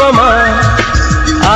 దీపమా ఆ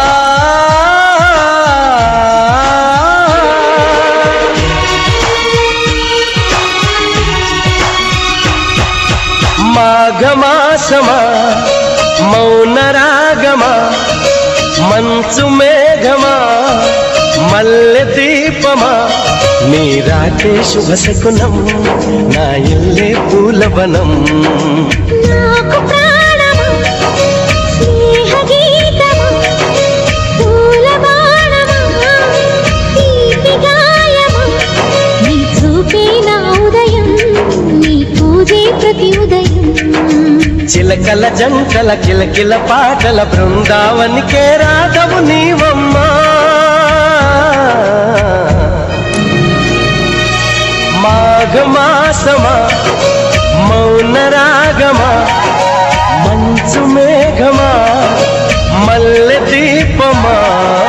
మాఘమాసమా మౌన రాగమా మంచు మేఘమా మల్లె దీపమా నీరాటే శుభ శకునం నా ఇల్లే పూలవనం నాకు ప్రాణమా స్నేహ గీతమా పూల బాణమా తీపి గాయమా నీ చూపే నా ఉదయం నీ పూజే ప్రతి ఉదయం చిలకల జంటల కిలకిల పాటల బృందావనికే రాధవు నీవమ్మా మాఘమాసమా మౌన రాగమా మంచు మేఘమా మల్లె దీపమా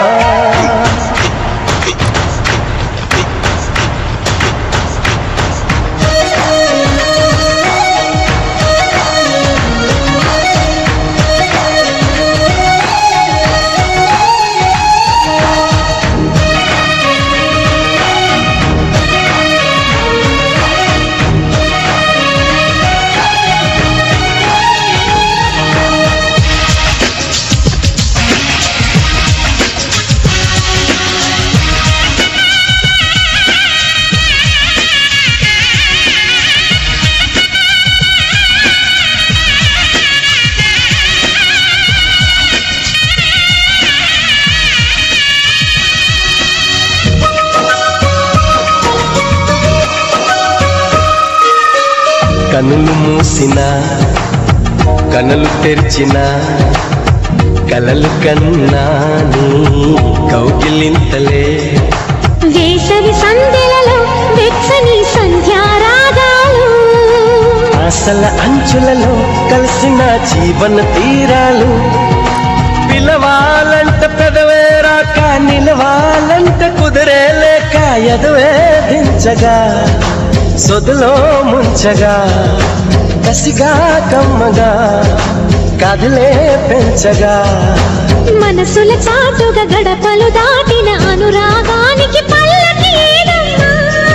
కనులు మూసిన కనులు తెరిచిన కలలు కన్నా నీ కౌగిలింతలే వేసవి సంధ్యలలో వెచ్చని సంధ్యారాగాలు ఆశల అంచులలో కలిసిన జీవన తీరాలు పిలవాలంట పెదవే రాక నిలవాలంట కుదిరే లేక ఎదవే దించగా సొదులో ముంచగా కసిగా కమ్మగా కదిలే పెంచగా మనసుల చాటుగా గడపలు దాటిన అనురాగానికి పల్లకి ఏదమ్మా?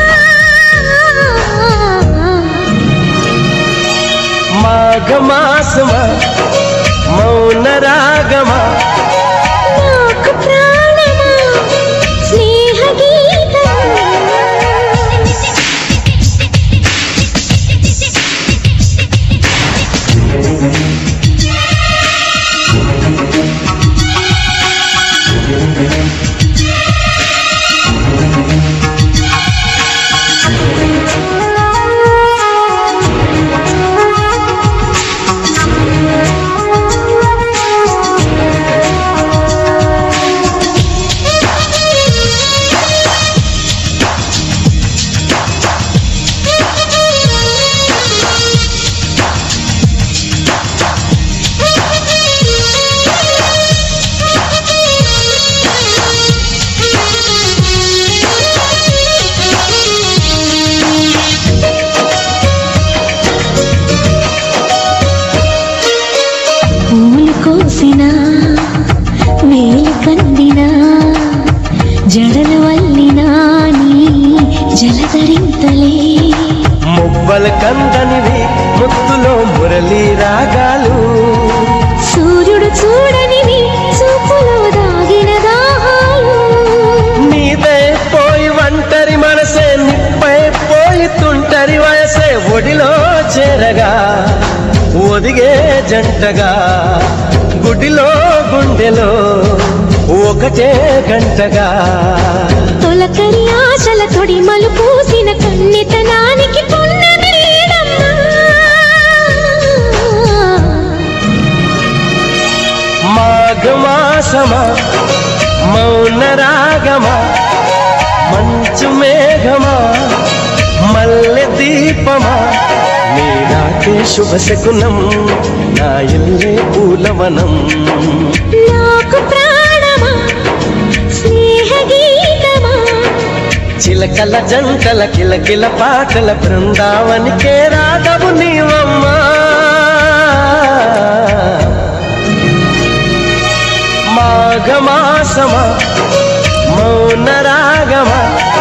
మాఘమాసమా మౌన రాగమా నాకు ప్రాణమా స్నేహ గీతమా పూలు కోసిన వేలు కందిన జడలు వల్లినా నీ జలధరింతలే మువ్వల కందనివి ముత్తులో మురళీ రాగాలు సూర్యుడు చూడనివి చూపులో దాగిన దాహాలు నీదే పోయి ఒంటరి మనసే నిప్పై పోయి తుంటరి వయసే ఒడిలో చేరగా ఒదిగే జంటగా గుడిలో గుండెలో ఒకటే గంటగా తొలకరి ఆశల తొడి మలు పూసిన కన్నెతనానికి పున్నమి లేదమ్మా. మాఘమాసమా మౌన రాగమా మంచు మేఘమా మల్లె దీపమా నీరాకే శుభ శకునం నా ఇల్లే పూలవనం నాకు ప్రాణమా స్నేహ గీతమా చిలకల జంటల కిలకిల పాటల బృందావనికే రాధవు నీవమ్మా మాఘమాసమా మౌన రాగమా